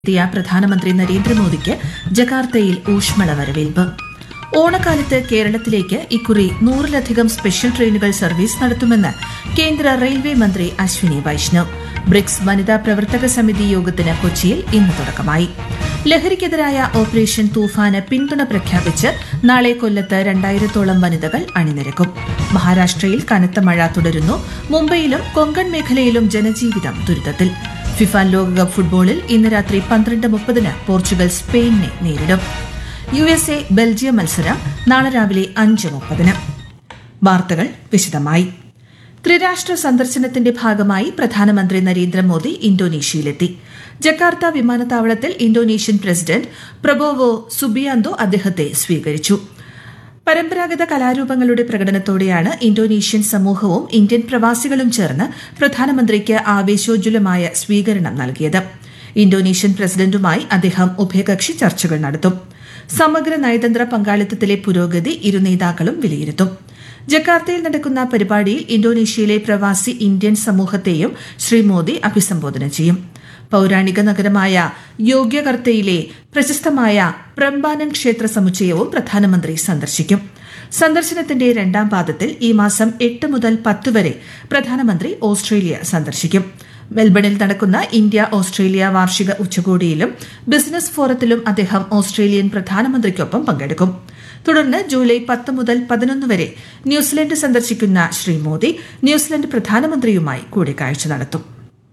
എത്തിയ പ്രധാനമന്ത്രി നരേന്ദ്രമോദിക്ക് ജക്കാർത്തയിൽ ഊഷ്മള വരവേൽപ്പ് ഓണക്കാലത്ത് കേരളത്തിലേക്ക് ഇക്കുറി നൂറിലധികം സ്പെഷ്യൽ ട്രെയിനുകൾ സർവീസ് നടത്തുമെന്ന് കേന്ദ്ര റെയിൽവേ മന്ത്രി അശ്വിനി വൈഷ്ണവ് ബ്രിക്സ് വനിതാ പ്രവർത്തക സമിതി യോഗത്തിന് കൊച്ചിയിൽ ഇന്ന് തുടക്കമായി ലഹരിക്കെതിരായ ഓപ്പറേഷൻ തൂഫാന് പിന്തുണ പ്രഖ്യാപിച്ച് നാളെ കൊല്ലത്ത് രണ്ടായിരത്തോളം വനിതകൾ അണിനിരക്കും മഹാരാഷ്ട്രയിൽ കനത്ത മഴ തുടരുന്നു മുംബൈയിലും കൊങ്കൺ മേഖലയിലും ജനജീവിതം ദുരിതത്തിൽ ഫിഫ ലോകകപ്പ് ഫുട്ബോളിൽ ഇന്ന് രാത്രി പന്ത്രണ്ട് മുപ്പതിന് പോർച്ചുഗൽ സ്പെയിനിനെ നേരിടും യു എസ് എ ബെൽജിയം മത്സരം നാളെ രാവിലെ അഞ്ച് മുപ്പതിന് വാർത്തകൾ വിശദമായി ത്രിരാഷ്ട്ര സന്ദർശനത്തിന്റെ ഭാഗമായി പ്രധാനമന്ത്രി നരേന്ദ്രമോദി ഇന്തോനേഷ്യയിലെത്തി ജക്കാർത്ത വിമാനത്താവളത്തിൽ ഇന്തോനേഷ്യൻ പ്രസിഡന്റ് പ്രബോവോ സുബിയാന്തോ അദ്ദേഹത്തെ സ്വീകരിച്ചു പരമ്പരാഗത കലാരൂപങ്ങളുടെ പ്രകടനത്തോടെയാണ് ഇന്തോനേഷ്യൻ സമൂഹവും ഇന്ത്യൻ പ്രവാസികളും ചേർന്ന് പ്രധാനമന്ത്രിക്ക് ആവേശോജ്വലമായ സ്വീകരണം നൽകിയത് ഇന്തോനേഷ്യൻ പ്രസിഡന്റുമായി അദ്ദേഹം ഉഭയകക്ഷി ചർച്ചകൾ നടത്തും സമഗ്ര നയതന്ത്ര പങ്കാളിത്തത്തിലെ പുരോഗതി ഇരു നേതാക്കളും വിലയിരുത്തും ജക്കാർത്തയിൽ നടക്കുന്ന പരിപാടിയിൽ ഇന്തോനേഷ്യയിലെ പ്രവാസി ഇന്ത്യൻ സമൂഹത്തെയും ശ്രീ മോദി അഭിസംബോധന ചെയ്യും പൌരാണിക നഗരമായ യോഗ്യകർത്തയിലെ പ്രശസ്തമായ പ്രംബാനൻ ക്ഷേത്ര സമുച്ചയവും പ്രധാനമന്ത്രി സന്ദർശിക്കും സന്ദർശനത്തിന്റെ രണ്ടാം പാദത്തിൽ ഈ മാസം എട്ട് മുതൽ പത്ത് വരെ പ്രധാനമന്ത്രി ഓസ്ട്രേലിയ സന്ദർശിക്കും മെൽബണിൽ നടക്കുന്ന ഇന്ത്യ ഓസ്ട്രേലിയ വാർഷിക ഉച്ചകോടിയിലും ബിസിനസ് ഫോറത്തിലും അദ്ദേഹം ഓസ്ട്രേലിയൻ പ്രധാനമന്ത്രിക്കൊപ്പം പങ്കെടുക്കും തുടർന്ന് ജൂലൈ പത്ത് മുതൽ പതിനൊന്ന് വരെ ന്യൂസിലൻഡ് സന്ദർശിക്കുന്ന ശ്രീ മോദി ന്യൂസിലൻഡ് പ്രധാനമന്ത്രിയുമായി കൂടിക്കാഴ്ച നടത്തും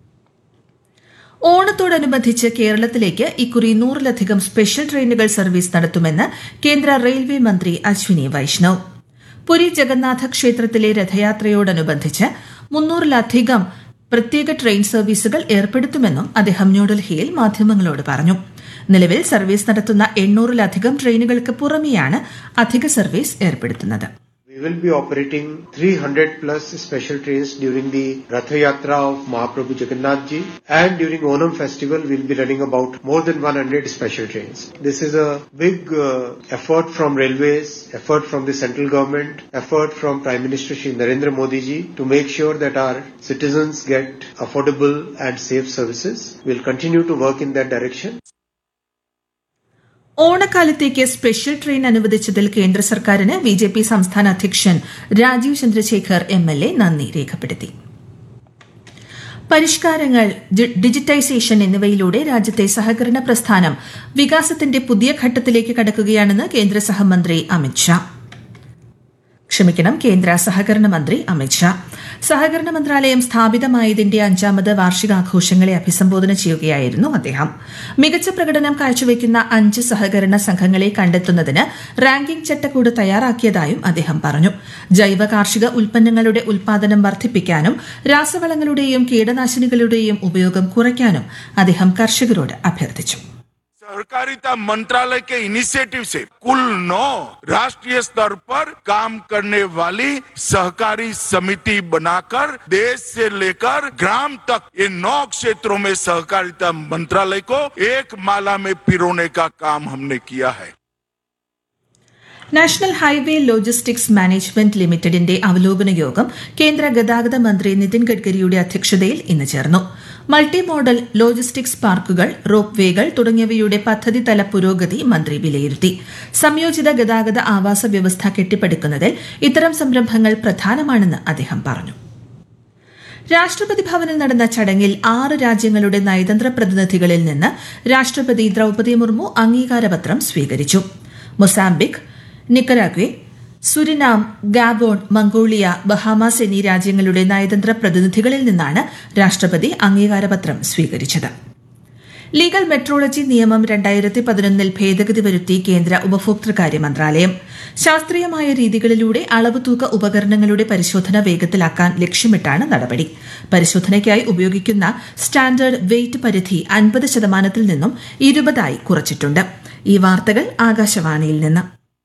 ഓണത്തോടനുബന്ധിച്ച് കേരളത്തിലേക്ക് ഇക്കുറി നൂറിലധികം സ്പെഷ്യൽ ട്രെയിനുകൾ സർവീസ് നടത്തുമെന്ന് കേന്ദ്ര റെയിൽവേ മന്ത്രി അശ്വിനി വൈഷ്ണവ് പുരി ജഗന്നാഥ ക്ഷേത്രത്തിലെ രഥയാത്രയോടനുബന്ധിച്ച് മുന്നൂറിലധികം പ്രത്യേക ട്രെയിൻ സർവീസുകൾ ഏർപ്പെടുത്തുമെന്നും അദ്ദേഹം ന്യൂഡൽഹിയിൽ മാധ്യമങ്ങളോട് പറഞ്ഞു നിലവിൽ സർവീസ് നടത്തുന്ന എണ്ണൂറിലധികം ട്രെയിനുകൾക്ക് പുറമെയാണ് അധിക സർവീസ് ഏർപ്പെടുത്തുന്നത് We will be operating 300 plus special trains during the Ratha Yatra of Mahaprabhu Jagannath Ji and during Onam festival we'll be running about more than 100 special trains. This is a big uh, effort from railways, effort from the central government, effort from Prime Minister Shri Narendra Modi Ji to make sure that our citizens get affordable and safe services. We'll continue to work in that direction. ഓണക്കാലത്തേക്ക് special train അനുവദിച്ചതിൽ കേന്ദ്ര സർക്കാരിന് B J P സംസ്ഥാന അധ്യക്ഷൻ Rajeev Chandrasekhar M L A നന്ദി രേഖപ്പെടുത്തി പരിഷ്കാരങ്ങൾ digitisation എന്നിവയിലൂടെ രാജ്യത്തെ സഹകരണ പ്രസ്ഥാനം വികാസത്തിന്റെ പുതിയ ഘട്ടത്തിലേക്ക് കടക്കുകയാണെന്ന് കേന്ദ്ര സഹമന്ത്രി അമിത്ഷാ ക്ഷമിക്കണം കേന്ദ്ര സഹകരണ മന്ത്രി അമിത്ഷാ സഹകരണ മന്ത്രാലയം സ്ഥാപിതമായതിന്റെ അഞ്ചാമത് വാർഷികാഘോഷങ്ങളെ അഭിസംബോധന ചെയ്യുകയായിരുന്നു അദ്ദേഹം മികച്ച പ്രകടനം കാഴ്ചവെക്കുന്ന അഞ്ച് സഹകരണ സംഘങ്ങളെ കണ്ടെത്തുന്നതിന് റാങ്കിംഗ് ചട്ടക്കൂട് തയ്യാറാക്കിയതായും അദ്ദേഹം പറഞ്ഞു ജൈവ കാർഷിക ഉൽപ്പന്നങ്ങളുടെ ഉൽപാദനം വർദ്ധിപ്പിക്കാനും രാസവളങ്ങളുടെയും കീടനാശിനികളുടെയും ഉപയോഗം കുറയ്ക്കാനും അദ്ദേഹം കർഷകരോട് അഭ്യർത്ഥിച്ചു सहकारिता मंत्रालय के इनिशिएटिव से कुल नौ राष्ट्रीय स्तर पर काम करने वाली सहकारी समिति बनाकर देश से लेकर ग्राम तक ये नौ क्षेत्रों में सहकारिता मंत्रालय को एक माला में पिरोने का काम हमने किया है നാഷണൽ ഹൈവേ ലോജിസ്റ്റിക്സ് മാനേജ്മെന്റ് ലിമിറ്റഡിന്റെ അവലോകന യോഗം കേന്ദ്ര ഗതാഗത മന്ത്രി നിതിൻ ഗഡ്കരിയുടെ അധ്യക്ഷതയിൽ ഇന്ന് ചേർന്നു മൾട്ടി മോഡൽ ലോജിസ്റ്റിക്സ് പാർക്കുകൾ റോപ്പ് വേകൾ തുടങ്ങിയവയുടെ പദ്ധതി തല പുരോഗതി മന്ത്രി വിലയിരുത്തി സംയോജിത ഗതാഗത ആവാസ വ്യവസ്ഥ കെട്ടിപ്പടുക്കുന്നതിൽ ഇത്തരം സംരംഭങ്ങൾ പ്രധാനമാണെന്ന് അദ്ദേഹം പറഞ്ഞു രാഷ്ട്രപതി ഭവനിൽ നടന്ന ചടങ്ങിൽ ആറ് രാജ്യങ്ങളുടെ നയതന്ത്ര പ്രതിനിധികളിൽ നിന്ന് രാഷ്ട്രപതി ദ്രൌപദി മുർമു അംഗീകാരപത്രം സ്വീകരിച്ചു Mozambique Nicaragua Suriname Gabon Mongolia Bahamas എന്നീ രാജ്യങ്ങളുടെ നയതന്ത്ര പ്രതിനിധികളിൽ നിന്നാണ് രാഷ്ട്രപതി അംഗീകാരപത്രം സ്വീകരിച്ചത് ലീഗൽ മെട്രോളജി നിയമം രണ്ടായിരത്തി പതിനൊന്നിൽ ഭേദഗതി വരുത്തി കേന്ദ്ര ഉപഭോക്തൃകാര്യ മന്ത്രാലയം ശാസ്ത്രീയമായ രീതികളിലൂടെ അളവ് തൂക്ക ഉപകരണങ്ങളുടെ പരിശോധന വേഗത്തിലാക്കാൻ ലക്ഷ്യമിട്ടാണ് നടപടി പരിശോധനയ്ക്കായി ഉപയോഗിക്കുന്ന സ്റ്റാൻഡേർഡ് വെയ്റ്റ് പരിധി അൻപത് ശതമാനത്തിൽ നിന്നും ഇരുപതായി കുറച്ചിട്ടുണ്ട് ഈ വാർത്തകൾ ആകാശവാണിയിൽ നിന്ന്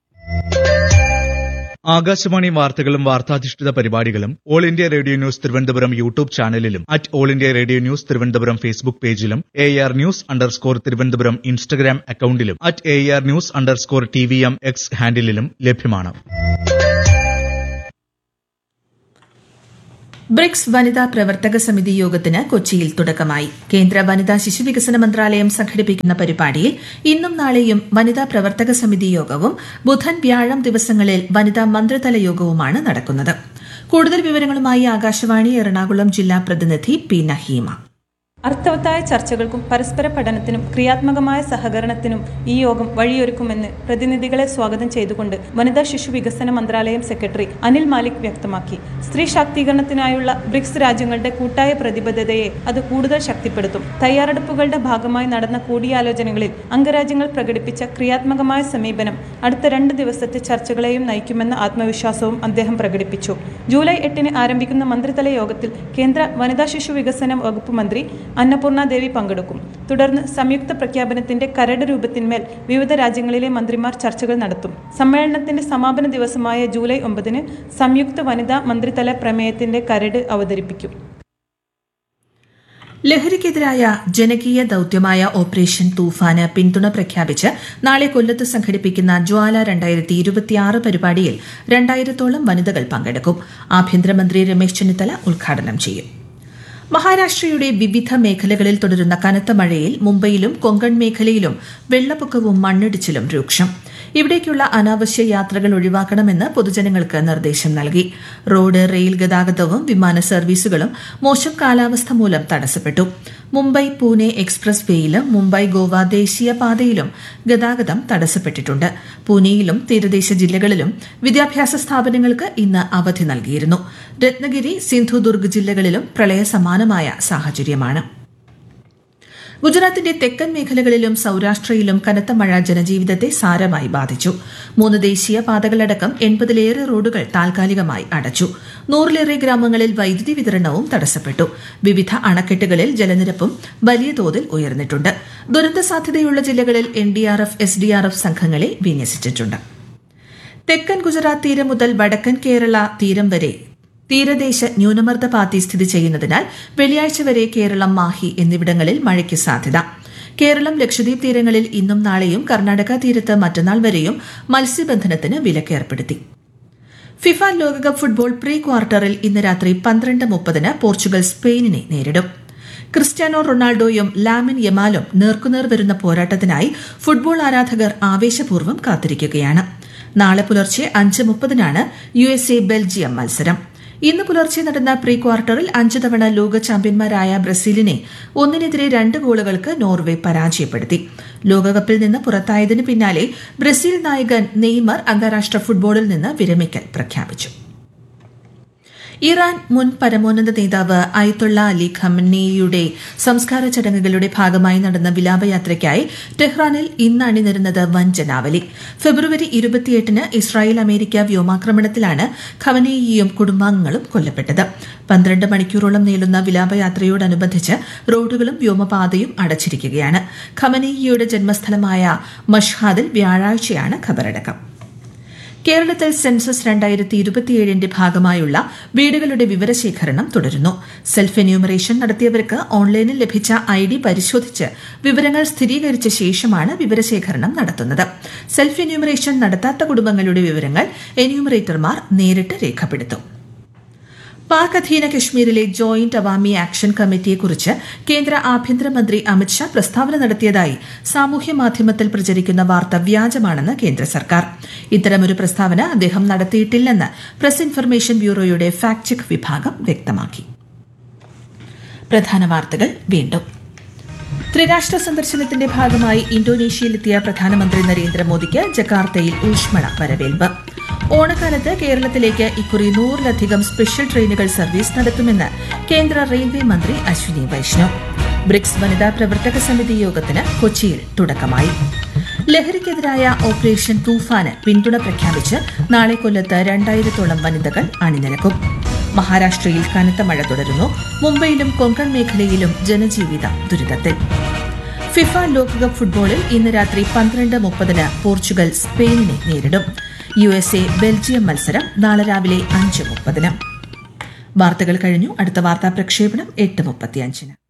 ആകാശവാണി വാർത്തകളും വാർത്താധിഷ്ഠിത പരിപാടികളും All India Radio News Thiruvananthapuram YouTube ചാനലിലും at All India Radio News Thiruvananthapuram Facebook പേജിലും A R news underscore Thiruvananthapuram Instagram അക്കൌണ്ടിലും at A R news underscore T V M X ഹാൻഡിലും ലഭ്യമാണ് ബ്രിക്സ് വനിതാ പ്രവർത്തക സമിതി യോഗത്തിന് കൊച്ചിയിൽ തുടക്കമായി കേന്ദ്ര വനിതാ ശിശുവികസന മന്ത്രാലയം സംഘടിപ്പിക്കുന്ന പരിപാടിയിൽ ഇന്നും നാളെയും വനിതാ പ്രവർത്തക സമിതി യോഗവും ബുധൻ വ്യാഴം ദിവസങ്ങളിൽ വനിതാ മന്ത്രിതല യോഗവുമാണ് നടക്കുന്നത് കൂടുതൽ വിവരങ്ങളുമായി ആകാശവാണി എറണാകുളം ജില്ലാ പ്രതിനിധി പി നഹീമ അർത്ഥവത്തായ ചർച്ചകൾക്കും പരസ്പര പഠനത്തിനും ക്രിയാത്മകമായ സഹകരണത്തിനും ഈ യോഗം വഴിയൊരുക്കുമെന്ന് പ്രതിനിധികളെ സ്വാഗതം ചെയ്തുകൊണ്ട് വനിതാ ശിശു വികസന മന്ത്രാലയം സെക്രട്ടറി അനിൽ മാലിക് വ്യക്തമാക്കി സ്ത്രീ ശാക്തീകരണത്തിനായുള്ള ബ്രിക്സ് രാജ്യങ്ങളുടെ കൂട്ടായ പ്രതിബദ്ധതയെ അത് കൂടുതൽ ശക്തിപ്പെടുത്തും തയ്യാറെടുപ്പുകളുടെ ഭാഗമായി നടന്ന കൂടിയാലോചനകളിൽ അംഗരാജ്യങ്ങൾ പ്രകടിപ്പിച്ച ക്രിയാത്മകമായ സമീപനം അടുത്ത രണ്ട് ദിവസത്തെ ചർച്ചകളെയും നയിക്കുമെന്ന ആത്മവിശ്വാസവും അദ്ദേഹം പ്രകടിപ്പിച്ചു ജൂലൈ എട്ടിന് ആരംഭിക്കുന്ന മന്ത്രിതല യോഗത്തിൽ കേന്ദ്ര വനിതാ ശിശു വികസന വകുപ്പ് മന്ത്രി അന്നപൂർണ ദേവി പങ്കെടുക്കും തുടർന്ന് സംയുക്ത പ്രഖ്യാപനത്തിന്റെ കരട് രൂപത്തിന്മേൽ വിവിധ രാജ്യങ്ങളിലെ മന്ത്രിമാർ ചർച്ചകൾ നടത്തും സമ്മേളനത്തിന്റെ സമാപന ദിവസമായ ജൂലൈ ഒമ്പതിന് സംയുക്ത വനിതാ മന്ത്രിതല പ്രമേയത്തിന്റെ കരട് അവതരിപ്പിക്കും ലഹരിക്കെതിരായ ജനകീയ ദൌത്യമായ ഓപ്പറേഷൻ തൂഫാന് പിന്തുണ പ്രഖ്യാപിച്ച് നാളെ കൊല്ലത്ത് സംഘടിപ്പിക്കുന്ന ജ്വാല രണ്ടായിരത്തി ഇരുപത്തിയാറ് പരിപാടിയിൽ രണ്ടായിരത്തോളം വനിതകൾ പങ്കെടുക്കും ആഭ്യന്തരമന്ത്രി രമേശ് ചെന്നിത്തല ഉദ്ഘാടനം ചെയ്യും മഹാരാഷ്ട്രയുടെ വിവിധ മേഖലകളിൽ തുടരുന്ന കനത്ത മഴയിൽ മുംബൈയിലും കൊങ്കൺ മേഖലയിലും വെള്ളപ്പൊക്കവും മണ്ണിടിച്ചിലും രൂക്ഷം ഇവിടേക്കുള്ള അനാവശ്യ യാത്രകൾ ഒഴിവാക്കണമെന്ന് പൊതുജനങ്ങൾക്ക് നിർദ്ദേശം നൽകി റോഡ് റെയിൽ ഗതാഗതവും വിമാന സർവീസുകളും മോശം കാലാവസ്ഥ മൂലം തടസ്സപ്പെട്ടു മുംബൈ പൂനെ എക്സ്പ്രസ് വേയിലും മുംബൈ ഗോവ ദേശീയ പാതയിലും ഗതാഗതം തടസ്സപ്പെട്ടിട്ടുണ്ട് പൂനെയിലും തീരദേശ ജില്ലകളിലും വിദ്യാഭ്യാസ സ്ഥാപനങ്ങൾക്ക് ഇന്ന് അവധി നൽകിയിരുന്നു രത്നഗിരി സിന്ധുദുർഗ് ജില്ലകളിലും പ്രളയ സമാനമായ സാഹചര്യമാണ് ഗുജറാത്തിന്റെ തെക്കൻ മേഖലകളിലും സൌരാഷ്ട്രയിലും കനത്ത മഴ ജനജീവിതത്തെ സാരമായി ബാധിച്ചു മൂന്ന് ദേശീയ പാതകളടക്കം എൺപതിലേറെ റോഡുകൾ താൽക്കാലികമായി അടച്ചു നൂറിലേറെ ഗ്രാമങ്ങളിൽ വൈദ്യുതി വിതരണവും തടസ്സപ്പെട്ടു വിവിധ അണക്കെട്ടുകളിൽ ജലനിരപ്പും വലിയ തോതിൽ ഉയർന്നിട്ടുണ്ട് ദുരന്ത സാധ്യതയുള്ള ജില്ലകളിൽ എൻഡിആർഎഫ് എസ്ഡിആർഎഫ് സംഘങ്ങളെ വിന്യസിച്ചിട്ടുണ്ട് തെക്കൻ ഗുജറാത്ത് തീരം മുതൽ വടക്കൻ കേരള തീരം വരെ തീരദേശ ന്യൂനമർദ്ദ പാത്തി സ്ഥിതി ചെയ്യുന്നതിനാൽ വെള്ളിയാഴ്ച വരെ കേരളം മാഹി എന്നിവിടങ്ങളിൽ മഴയ്ക്ക് സാധ്യത കേരളം ലക്ഷദ്വീപ് തീരങ്ങളിൽ ഇന്നും നാളെയും കർണാടക തീരത്ത് മറ്റന്നാൾ വരെയും മത്സ്യബന്ധനത്തിന് വിലക്കേർപ്പെടുത്തി ഫിഫ ലോകകപ്പ് ഫുട്ബോൾ പ്രീ ക്വാർട്ടറിൽ ഇന്ന് രാത്രി പന്ത്രണ്ട് മുപ്പതിന് പോർച്ചുഗൽ സ്പെയിനിനെ നേരിടും ക്രിസ്ത്യാനോ റൊണാൾഡോയും ലാമിൻ യമാലും നേർക്കുനേർ വരുന്ന പോരാട്ടത്തിനായി ഫുട്ബോൾ ആരാധകർ ആവേശപൂർവ്വം കാത്തിരിക്കുകയാണ് നാളെ പുലർച്ചെ അഞ്ച് മുപ്പതിനാണ് യു എസ് എ ബെൽജിയം മത്സരം ഇന്ന് പുലർച്ചെ നടന്ന പ്രീ ക്വാർട്ടറിൽ അഞ്ച് തവണ ലോക ചാമ്പ്യന്മാരായ ബ്രസീലിനെ ഒന്നിനെതിരെ രണ്ട് ഗോളുകൾക്ക് നോർവെ പരാജയപ്പെടുത്തി ലോകകപ്പിൽ നിന്ന് പുറത്തായതിന് പിന്നാലെ ബ്രസീൽ നായകൻ നെയ്മർ അന്താരാഷ്ട്ര ഫുട്ബോളിൽ നിന്ന് വിരമിക്കൽ പ്രഖ്യാപിച്ചു ഇറാൻ മുൻ പരമോന്നത നേതാവ് അയത്തുള്ള അലി ഖമനേയുടെ സംസ്കാര ചടങ്ങുകളുടെ ഭാഗമായി നടന്ന വിലാപയാത്രയ്ക്കായി ടെഹ്റാനിൽ ഇന്ന് അണിനിരുന്നത് വൻ ജനാവലി ഫെബ്രുവരി ഇരുപത്തിയെട്ടിന് ഇസ്രായേൽ അമേരിക്ക വ്യോമാക്രമണത്തിലാണ് ഖമനേയിയും കുടുംബാംഗങ്ങളും കൊല്ലപ്പെട്ടത് പന്ത്രണ്ട് മണിക്കൂറോളം നീളുന്ന വിലാപയാത്രയോടനുബന്ധിച്ച് റോഡുകളും വ്യോമപാതയും അടച്ചിരിക്കുകയാണ് ഖമനേയിയുടെ ജന്മസ്ഥലമായ മഷ്ഹാദിൽ വ്യാഴാഴ്ചയാണ് ഖബറടക്കം കേരളത്തിൽ സെൻസസ് രണ്ടായിരത്തി ഇരുപത്തിയേഴിന്റെ ഭാഗമായുള്ള വീടുകളുടെ വിവരശേഖരണം തുടരുന്നു സെൽഫ് എന്യൂമറേഷൻ നടത്തിയവർക്ക് ഓൺലൈനിൽ ലഭിച്ച ഐ ഡി പരിശോധിച്ച് വിവരങ്ങൾ സ്ഥിരീകരിച്ച ശേഷമാണ് വിവരശേഖരണം നടത്തുന്നത് സെൽഫ് എന്യൂമറേഷൻ നടത്താത്ത കുടുംബങ്ങളുടെ വിവരങ്ങൾ എന്യൂമറേറ്റർമാർ നേരിട്ട് രേഖപ്പെടുത്തും പാക് അധീന കശ്മീരിലെ ജോയിന്റ് അവാമി ആക്ഷൻ കമ്മിറ്റിയെക്കുറിച്ച് കേന്ദ്ര ആഭ്യന്തരമന്ത്രി അമിത്ഷാ പ്രസ്താവന നടത്തിയതായി സാമൂഹ്യ മാധ്യമത്തിൽ പ്രചരിക്കുന്ന വാർത്ത വ്യാജമാണെന്ന് കേന്ദ്ര സർക്കാർ ഇത്തരമൊരു പ്രസ്താവന അദ്ദേഹം നടത്തിയിട്ടില്ലെന്ന് പ്രസ് ഇൻഫർമേഷൻ ബ്യൂറോയുടെ ഫാക്ട് ചെക്ക് വിഭാഗം വ്യക്തമാക്കി പ്രധാന വാർത്തകൾ വീണ്ടും ത്രിരാഷ്ട്ര സന്ദർശനത്തിന്റെ ഭാഗമായി ഇന്തോനേഷ്യയിലെത്തിയ പ്രധാനമന്ത്രി നരേന്ദ്രമോദിക്ക് ജക്കാർത്തയിൽ ഊഷ്മള വരവേൽപ്പ് ഓണക്കാലത്ത് കേരളത്തിലേക്ക് ഇക്കുറി നൂറിലധികം സ്പെഷ്യൽ ട്രെയിനുകൾ സർവീസ് നടത്തുമെന്ന് കേന്ദ്ര റെയിൽവേ മന്ത്രി അശ്വിനി വൈഷ്ണവ് ബ്രിക്സ് വനിതാ പ്രവർത്തക സമിതി യോഗത്തിന് കൊച്ചിയിൽ തുടക്കമായി ലഹരിക്കെതിരായ ഓപ്പറേഷൻ തൂഫാന് പിന്തുണ പ്രഖ്യാപിച്ച് നാളെ കൊല്ലത്ത് രണ്ടായിരത്തോളം വനിതകൾ അണിനിരക്കും മഹാരാഷ്ട്രയിൽ കനത്ത മഴ തുടരുന്നു മുംബൈയിലും കൊങ്കൺ മേഖലയിലും ജനജീവിതം ദുരിതത്തിൽ ഫിഫ ലോകകപ്പ് ഫുട്ബോളിൽ ഇന്ന് രാത്രി പന്ത്രണ്ട് മുപ്പതിന് പോർച്ചുഗൽ സ്പെയിനിനെ നേരിടും യു എസ് എ ബെൽജിയം മത്സരം നാളെ രാവിലെ അഞ്ച് മുപ്പതിന് വാർത്തകൾ കഴിഞ്ഞു അടുത്ത വാർത്താ പ്രക്ഷേപണം എട്ട് മുപ്പത്തിയഞ്ചിന്